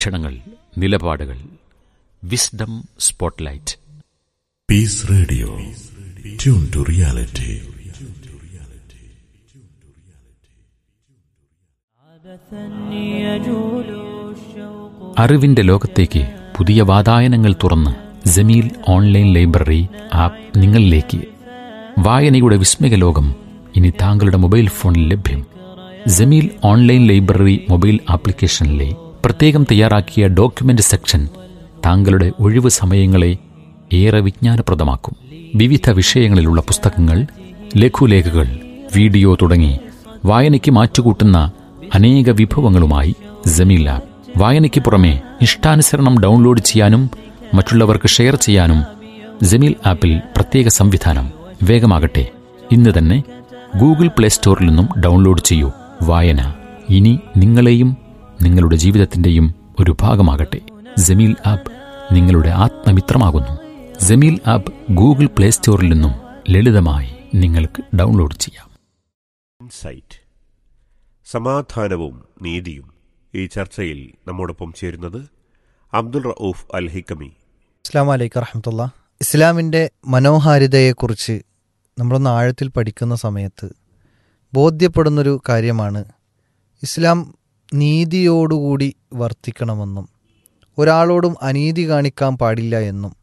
ക്ഷണങ്ങൾ നിലപാടുകൾ wisdom spotlight Peace Radio. Tune to reality. അറിവിന്റെ ലോകത്തേക്ക് പുതിയ വാതായനങ്ങൾ തുറന്ന് ജമീൽ ഓൺലൈൻ ലൈബ്രറി ആപ്പ് നിങ്ങളിലേക്ക് വായനയുടെ വിസ്മയ ലോകം ഇനി താങ്കളുടെ മൊബൈൽ ഫോണിൽ ലഭ്യം ജമീൽ ഓൺലൈൻ ലൈബ്രറി മൊബൈൽ ആപ്ലിക്കേഷനിലെ പ്രത്യേകം തയ്യാറാക്കിയ ഡോക്യുമെന്റ് സെക്ഷൻ താങ്കളുടെ ഒഴിവ് സമയങ്ങളെ ഏറെ വിജ്ഞാനപ്രദമാക്കും വിവിധ വിഷയങ്ങളിലുള്ള പുസ്തകങ്ങൾ ലഘുലേഖകൾ വീഡിയോ തുടങ്ങി വായനയ്ക്ക് മാറ്റുകൂട്ടുന്ന അനേക വിഭവങ്ങളുമായി ജമീൽ ആപ്പ് വായനയ്ക്ക് പുറമെ ഇഷ്ടാനുസരണം ഡൗൺലോഡ് ചെയ്യാനും മറ്റുള്ളവർക്ക് ഷെയർ ചെയ്യാനും ജമീൽ ആപ്പിൽ പ്രത്യേക സംവിധാനം വേഗമാകട്ടെ ഇന്ന് തന്നെ ഗൂഗിൾ പ്ലേ സ്റ്റോറിൽ നിന്നും ഡൗൺലോഡ് ചെയ്യൂ വായന ഇനി നിങ്ങളെയും നിങ്ങളുടെ ജീവിതത്തിന്റെയും ഒരു ഭാഗമാകട്ടെ ജമീൽ ആപ്പ് നിങ്ങളുടെ ആത്മമിത്രമാകുന്നു ജമീൽ ആപ്പ് ഗൂഗിൾ പ്ലേ സ്റ്റോറിൽ നിന്നും ലളിതമായി നിങ്ങൾക്ക് ഡൗൺലോഡ് ചെയ്യാം ഇൻസൈറ്റ് സമാധാനവും നീതിയും ഈ ചർച്ചയിൽ നമ്മോടൊപ്പം ചേരുന്നത് അബ്ദുൾ റഊഫ് അൽ ഹിക്കമി അസ്ലാം വലൈക്കും വറഹമത്തുള്ള ഇസ്ലാമിൻ്റെ മനോഹാരിതയെക്കുറിച്ച് നമ്മളൊന്ന് ആഴത്തിൽ പഠിക്കുന്ന സമയത്ത് ബോധ്യപ്പെടുന്നൊരു കാര്യമാണ് ഇസ്ലാം നീതിയോടുകൂടി വർത്തിക്കണമെന്നും ഒരാളോടും അനീതി കാണിക്കാൻ പാടില്ല എന്നും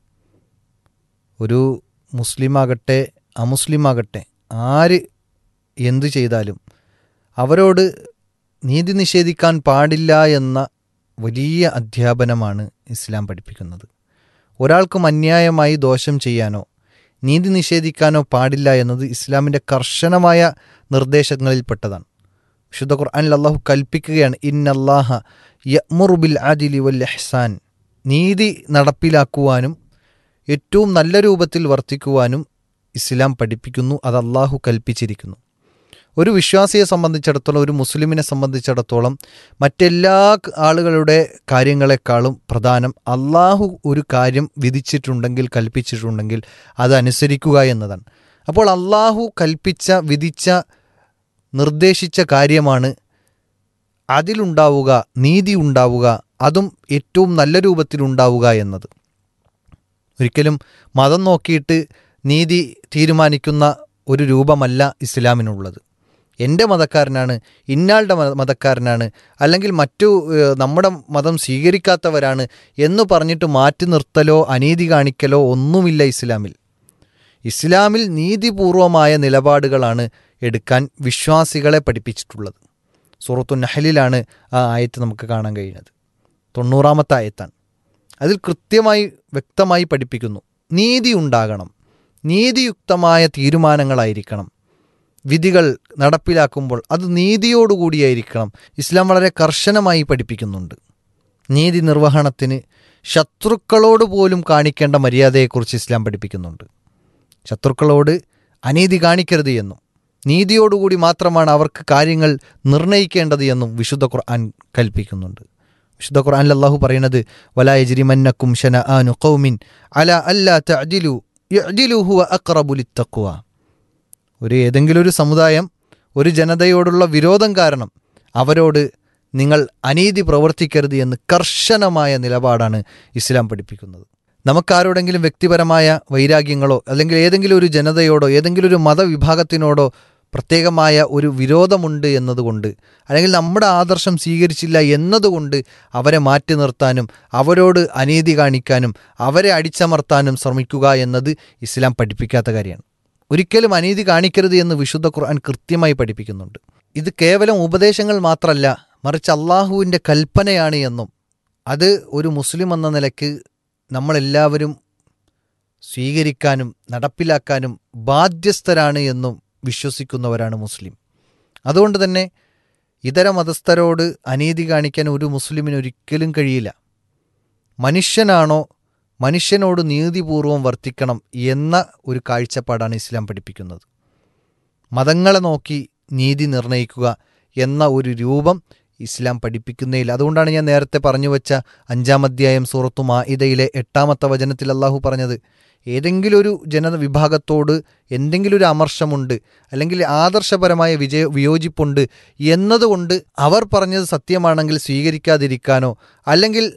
ഒരു മുസ്ലിമാകട്ടെ അമുസ്ലിമാകട്ടെ ആര് എന്തു ചെയ്താലും അവരോട് നീതി നിഷേധിക്കാൻ പാടില്ല എന്ന വലിയ അധ്യാപനമാണ് ഇസ്ലാം പഠിപ്പിക്കുന്നത് ഒരാൾക്കും അന്യായമായി ദോഷം ചെയ്യാനോ നീതി നിഷേധിക്കാനോ പാടില്ല എന്നത് ഇസ്ലാമിൻ്റെ കർശനമായ നിർദ്ദേശങ്ങളിൽപ്പെട്ടതാണ് വിശുദ്ധ ഖുർആനിൽ അള്ളാഹു കൽപ്പിക്കുകയാണ് ഇന്നല്ലാഹ യമുറുബിൽ ആദിലി വൽ എഹ്സാൻ നീതി നടപ്പിലാക്കുവാനും ഏറ്റവും നല്ല രൂപത്തിൽ വർത്തിക്കുവാനും ഇസ്ലാം പഠിപ്പിക്കുന്നു അത് അള്ളാഹു കൽപ്പിച്ചിരിക്കുന്നു ഒരു വിശ്വാസിയെ സംബന്ധിച്ചിടത്തോളം ഒരു മുസ്ലിമിനെ സംബന്ധിച്ചിടത്തോളം മറ്റെല്ലാ ആളുകളുടെ കാര്യങ്ങളെക്കാളും പ്രധാനം അള്ളാഹു ഒരു കാര്യം വിധിച്ചിട്ടുണ്ടെങ്കിൽ കൽപ്പിച്ചിട്ടുണ്ടെങ്കിൽ അത് അനുസരിക്കുക എന്നതാണ് അപ്പോൾ അള്ളാഹു കൽപ്പിച്ച വിധിച്ച നിർദ്ദേശിച്ച കാര്യമാണ് അതിലുണ്ടാവുക നീതി ഉണ്ടാവുക അതും ഏറ്റവും നല്ല രൂപത്തിലുണ്ടാവുക എന്നത് ഒരിക്കലും മതം നോക്കിയിട്ട് നീതി തീരുമാനിക്കുന്ന ഒരു രൂപമല്ല ഇസ്ലാമിനുള്ളത് എൻ്റെ മതക്കാരനാണ് ഇന്നാളുടെ മത മതക്കാരനാണ് അല്ലെങ്കിൽ മറ്റു ഏഹ്, നമ്മുടെ മതം സ്വീകരിക്കാത്തവരാണ് എന്ന് പറഞ്ഞിട്ട് മാറ്റി നിർത്തലോ അനീതി കാണിക്കലോ ഒന്നുമില്ല ഇസ്ലാമിൽ ഇസ്ലാമിൽ നീതിപൂർവമായ നിലപാടുകളാണ് എടുക്കാൻ വിശ്വാസികളെ പഠിപ്പിച്ചിട്ടുള്ളത് സൂറത്തു നഹലിലാണ് ആ ആയത്ത് നമുക്ക് കാണാൻ കഴിയുന്നത് തൊണ്ണൂറാമത്തെ ആയത്താണ് അതിൽ കൃത്യമായി വ്യക്തമായി പഠിപ്പിക്കുന്നു നീതി ഉണ്ടാകണം നീതിയുക്തമായ തീരുമാനങ്ങളായിരിക്കണം വിധികൾ നടപ്പിലാക്കുമ്പോൾ അത് നീതിയോടുകൂടിയായിരിക്കണം ഇസ്ലാം വളരെ കർശനമായി പഠിപ്പിക്കുന്നുണ്ട് നീതി നിർവഹണത്തിന് ശത്രുക്കളോട് പോലും കാണിക്കേണ്ട മര്യാദയെക്കുറിച്ച് ഇസ്ലാം പഠിപ്പിക്കുന്നുണ്ട് ശത്രുക്കളോട് അനീതി കാണിക്കരുത് എന്നും നീതിയോടുകൂടി മാത്രമാണ് അവർക്ക് കാര്യങ്ങൾ നിർണയിക്കേണ്ടത് എന്നും വിശുദ്ധ ഖുർആൻ കൽപ്പിക്കുന്നുണ്ട് വിശുദ്ധ ഖുർആനിൽ അള്ളാഹു പറയുന്നത് വലായജിരിമന്നക്കും ഷന ആനു കൗമിൻ അല അല്ലാ തഅദിലു യഅദിലു ഹുവ അഖ്റബു ലിത്തഖ്വ ഒരു ഏതെങ്കിലും ഒരു സമുദായം ഒരു ജനതയോടുള്ള വിരോധം കാരണം അവരോട് നിങ്ങൾ അനീതി പ്രവർത്തിക്കരുത് എന്ന് കർശനമായ നിലപാടാണ് ഇസ്ലാം പഠിപ്പിക്കുന്നത് നമുക്കാരോടെങ്കിലും വ്യക്തിപരമായ വൈരാഗ്യങ്ങളോ അല്ലെങ്കിൽ ഏതെങ്കിലും ഒരു ജനതയോടോ ഏതെങ്കിലും ഒരു മതവിഭാഗത്തിനോടോ പ്രത്യേകമായ ഒരു വിരോധമുണ്ട് എന്നതുകൊണ്ട് അല്ലെങ്കിൽ നമ്മുടെ ആദർശം സ്വീകരിച്ചില്ല എന്നതുകൊണ്ട് അവരെ മാറ്റി നിർത്താനും അവരോട് അനീതി കാണിക്കാനും അവരെ അടിച്ചമർത്താനും ശ്രമിക്കുക എന്നത് ഇസ്ലാം പഠിപ്പിക്കാത്ത കാര്യമാണ് ഒരിക്കലും അനീതി കാണിക്കരുത് എന്ന് വിശുദ്ധ ഖുർആൻ കൃത്യമായി പഠിപ്പിക്കുന്നുണ്ട് ഇത് കേവലം ഉപദേശങ്ങൾ മാത്രമല്ല മറിച്ച് അള്ളാഹുവിൻ്റെ കൽപ്പനയാണ് എന്നും അത് ഒരു മുസ്ലിം എന്ന നിലയ്ക്ക് നമ്മളെല്ലാവരും സ്വീകരിക്കാനും നടപ്പിലാക്കാനും ബാധ്യസ്ഥരാണ് എന്നും വിശ്വസിക്കുന്നവരാണ് മുസ്ലിം അതുകൊണ്ട് തന്നെ ഇതര മതസ്ഥരോട് അനീതി കാണിക്കാൻ ഒരു മുസ്ലിമിന് ഒരിക്കലും കഴിയില്ല മനുഷ്യനാണോ മനുഷ്യനോട് നീതിപൂർവം വർത്തിക്കണം എന്ന ഒരു കാഴ്ചപ്പാടാണ് ഇസ്ലാം പഠിപ്പിക്കുന്നത് മതങ്ങളെ നോക്കി നീതി നിർണയിക്കുക എന്ന ഒരു രൂപം ഇസ്ലാം പഠിപ്പിക്കുന്നതിൽ അതുകൊണ്ടാണ് ഞാൻ നേരത്തെ പറഞ്ഞു വെച്ച അഞ്ചാം അധ്യായം സൂറത്തു മാഇദയിലെ എട്ടാമത്തെ വചനത്തിൽ അള്ളാഹു പറഞ്ഞത് ഏതെങ്കിലും ഒരു ജനവിഭാഗത്തോട് എന്തെങ്കിലും ഒരു അമർഷമുണ്ട് അല്ലെങ്കിൽ ആദർശപരമായ വിജയ വിയോജിപ്പുണ്ട് എന്നതുകൊണ്ട് അവർ പറഞ്ഞത് സത്യമാണെങ്കിൽ സ്വീകരിക്കാതിരിക്കാനോ അല്ലെങ്കിൽ